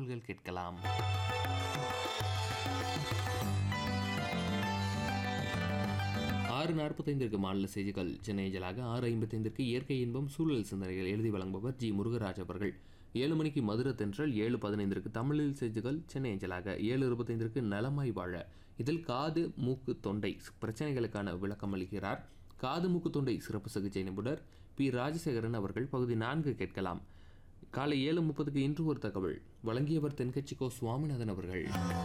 தகவல்கள் கேட்கலாம் ஆறு நாற்பத்தைந்திற்கு மாநில செய்திகள் சென்னை அஞ்சலாக ஆறு ஐம்பத்தைந்திற்கு இயற்கை இன்பம் சூழல் சிந்தனைகள் எழுதி வழங்குபவர் ஜி முருகராஜ் அவர்கள் ஏழு மணிக்கு மதுரை தென்றல் ஏழு பதினைந்திற்கு தமிழில் செய்திகள் சென்னை அஞ்சலாக ஏழு இருபத்தைந்திற்கு நலமாய் வாழ இதில் காது மூக்கு தொண்டை பிரச்சனைகளுக்கான விளக்கம் அளிக்கிறார் காது மூக்கு தொண்டை சிறப்பு சிகிச்சை நிபுணர் பி ராஜசேகரன் அவர்கள் பகுதி நான்கு கேட்கலாம் காலை ஏழு முப்பதுக்கு இன்று ஒரு தகவல் வழங்கியவர் தென்கட்சிக்கோ சுவாமிநாதன் அவர்கள்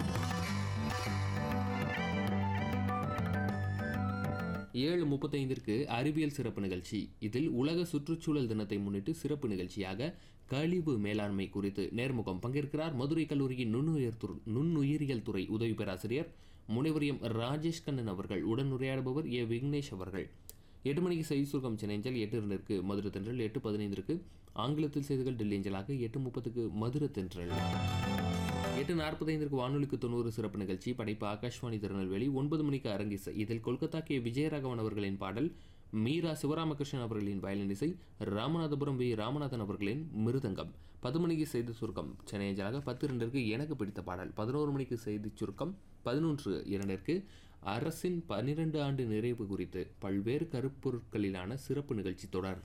ஏழு முப்பத்தைந்திற்கு அறிவியல் சிறப்பு நிகழ்ச்சி இதில் உலக சுற்றுச்சூழல் தினத்தை முன்னிட்டு சிறப்பு நிகழ்ச்சியாக கழிவு மேலாண்மை குறித்து நேர்முகம் பங்கேற்கிறார் மதுரை கல்லூரியின் நுண்ணுயிர் துறை நுண்ணுயிரியல் துறை உதவி பேராசிரியர் முனைவர் எம் ராஜேஷ் கண்ணன் அவர்கள் உடனுரையாடுபவர் ஏ விக்னேஷ் அவர்கள் எட்டு மணிக்கு செய்தி சுருக்கம் சென்னைஞ்சல் எட்டு இரண்டிற்கு மதுரை தென்றல் எட்டு பதினைந்திற்கு ஆங்கிலத்தில் செய்திகள் டெல்லி அஞ்சலாக எட்டு முப்பதுக்கு மதுரை தென்றல் எட்டு நாற்பத்தைந்திற்கு வானொலிக்கு தொண்ணூறு சிறப்பு நிகழ்ச்சி படைப்பு ஆகாஷ்வாணி திருநெல்வேலி ஒன்பது மணிக்கு அரங்கிசை இதில் கொல்கத்தா கே விஜயராகவன் அவர்களின் பாடல் மீரா சிவராமகிருஷ்ணன் அவர்களின் வயலின் இசை ராமநாதபுரம் வி ராமநாதன் அவர்களின் மிருதங்கம் பத்து மணிக்கு செய்தி சுருக்கம் சென்னை அஞ்சலாக பத்து இரண்டிற்கு எனக்கு பிடித்த பாடல் பதினோரு மணிக்கு செய்தி சுருக்கம் பதினொன்று இரண்டிற்கு அரசின் பன்னிரண்டு ஆண்டு நிறைவு குறித்து பல்வேறு கருப்பொருட்களிலான சிறப்பு நிகழ்ச்சி தொடர்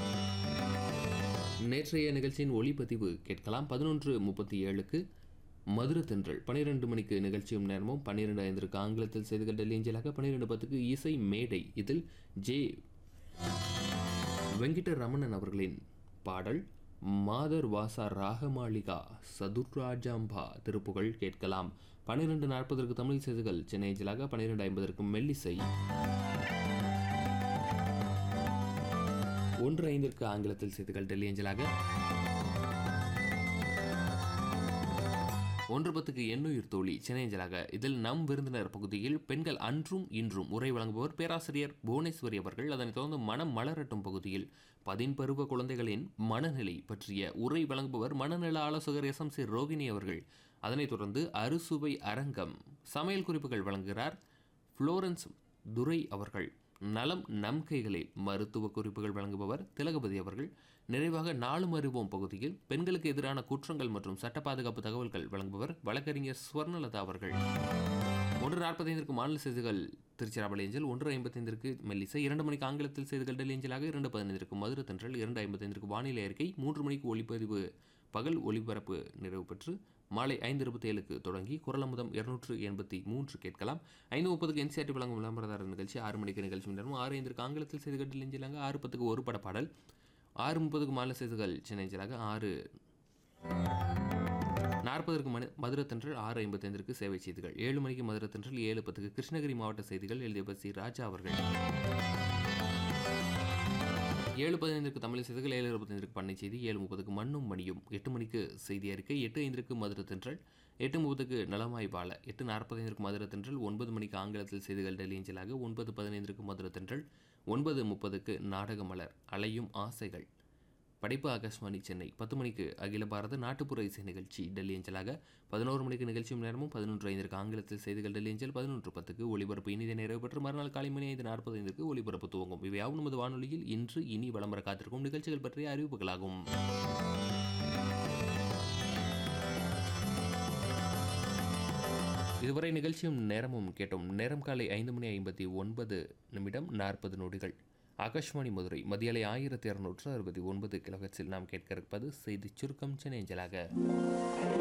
நேற்றைய நிகழ்ச்சியின் ஒளிப்பதிவு கேட்கலாம் பதினொன்று முப்பத்தி ஏழுக்கு மதுரை தென்றல் பன்னிரெண்டு மணிக்கு நிகழ்ச்சியும் நேரமும் பன்னிரெண்டு ஐந்திற்கு ஆங்கிலத்தில் செய்திகள் டெல்லி அஞ்சலாக பன்னிரெண்டு பத்துக்கு இசை மேடை இதில் ஜே வெங்கிட்ட ரமணன் அவர்களின் பாடல் மாதர் வாசா ராகமாளிகா சதுர்ராஜாம்பா திருப்புகழ் கேட்கலாம் பன்னிரெண்டு நாற்பதற்கு தமிழ் செய்திகள் சென்னை அஞ்சலாக பன்னிரெண்டு ஐம்பதற்கு மெல்லிசை ஒன்று ஐந்திற்கு ஆங்கிலத்தில் செய்திகள் டெல்லி அஞ்சலாக ஒன்று பத்துக்கு எண்ணுயிர் தோழி சென்னையஞ்சலாக இதில் நம் விருந்தினர் பகுதியில் பெண்கள் அன்றும் இன்றும் உரை வழங்குபவர் பேராசிரியர் புவனேஸ்வரி அவர்கள் அதனைத் தொடர்ந்து மனம் மலரட்டும் பகுதியில் பதின்பருவ குழந்தைகளின் மனநிலை பற்றிய உரை வழங்குபவர் மனநல ஆலோசகர் எஸ் எம் சி ரோகிணி அவர்கள் அதனைத் தொடர்ந்து அறுசுவை அரங்கம் சமையல் குறிப்புகள் வழங்குகிறார் புளோரன்ஸ் துரை அவர்கள் நலம் நம் கைகளில் மருத்துவ குறிப்புகள் வழங்குபவர் திலகபதி அவர்கள் நிறைவாக நாளும் அறிவோம் பகுதியில் பெண்களுக்கு எதிரான குற்றங்கள் மற்றும் சட்ட பாதுகாப்பு தகவல்கள் வழங்குபவர் வழக்கறிஞர் ஸ்வர்ணலதா அவர்கள் ஒன்று நாற்பத்தைந்திற்கு மாநில செய்திகள் திருச்சிராப்பள்ளி ஏஞ்சல் ஒன்று ஐம்பத்தைந்திற்கு மெல்லிசை இரண்டு மணிக்கு ஆங்கிலத்தில் செய்திகள் டெல்லி ஏஞ்சலாக இரண்டு பதினைந்திற்கு மதுரை தென்றல் இரண்டு ஐம்பத்தைந்திற்கு வானிலை அறிக்கை மூன்று மணிக்கு ஒளிப்பதிவு பகல் ஒளிபரப்பு நிறைவு பெற்று மாலை ஐந்து இருபத்தி ஏழுக்கு தொடங்கி குரலமுதம் இருநூற்று எண்பத்தி மூன்று கேட்கலாம் ஐந்து முப்பதுக்கு என்சிஆர்டி வழங்கும் விளம்பரதாரர் நிகழ்ச்சி ஆறு மணிக்கு நிகழ்ச்சி நேரம் ஆறு ஐந்திற்கு ஆங்கிலத்தில் செய்திகள் டெல்லி ஏஞ்சலாக ஆறு பத்துக்கு ஒரு பட பாடல் ஆறு முப்பதுக்கு மாநில செய்திகள் சென்னை ஏஞ்சலாக ஆறு நாற்பதற்கு மணி மதுரை தென்றல் ஆறு ஐம்பத்தைந்திற்கு சேவை செய்திகள் ஏழு மணிக்கு மதுரை தென்றல் ஏழு பத்துக்கு கிருஷ்ணகிரி மாவட்ட செய்திகள் எழுதியவர் சி ராஜா அவர்கள் ஏழு பதினைந்திற்கு தமிழ் செய்திகள் ஏழு இருபத்தைந்திற்கு பண்ணை செய்தி ஏழு முப்பதுக்கு மண்ணும் மணியும் எட்டு மணிக்கு செய்தி அறிக்கை எட்டு ஐந்திற்கு மதுரை தென்றல் எட்டு முப்பதுக்கு நலமாய் பால எட்டு நாற்பத்தைந்திற்கு மதுரை தென்றல் ஒன்பது மணிக்கு ஆங்கிலத்தில் செய்திகள் டெல்லி அஞ்சலாக ஒன்பது பதினைந்திற்கு மதுரை தென்றல் ஒன்பது முப்பதுக்கு நாடக மலர் அலையும் ஆசைகள் படைப்பு ஆகாஷ்வாணி சென்னை பத்து மணிக்கு அகில பாரத நாட்டுப்புற இசை நிகழ்ச்சி டெல்லி அஞ்சலாக பதினோரு மணிக்கு நிகழ்ச்சியும் நேரமும் பதினொன்று ஐந்திற்கு ஆங்கிலத்தில் செய்திகள் டெல்லி அஞ்சல் பதினொன்று பத்துக்கு ஒளிபரப்பு இனிதை நிறைவு பெற்று மறுநாள் காலை மணி ஐந்து நாற்பத்தைந்திற்கு ஒளிபரப்பு துவங்கும் இவையாவும் நமது வானொலியில் இன்று இனி விளம்பர காத்திருக்கும் நிகழ்ச்சிகள் பற்றிய அறிவிப்புகளாகும் இதுவரை நிகழ்ச்சியும் நேரமும் கேட்டோம் நேரம் காலை ஐந்து மணி ஐம்பத்தி ஒன்பது நிமிடம் நாற்பது நொடிகள் ஆகாஷ்வாணி மதுரை மதியலை ஆயிரத்தி இரநூற்று அறுபத்தி ஒன்பது கிலோஹெட்ஸில் நாம் கேட்க இருப்பது செய்தி சுருக்கம் சென்னை அஞ்சலாக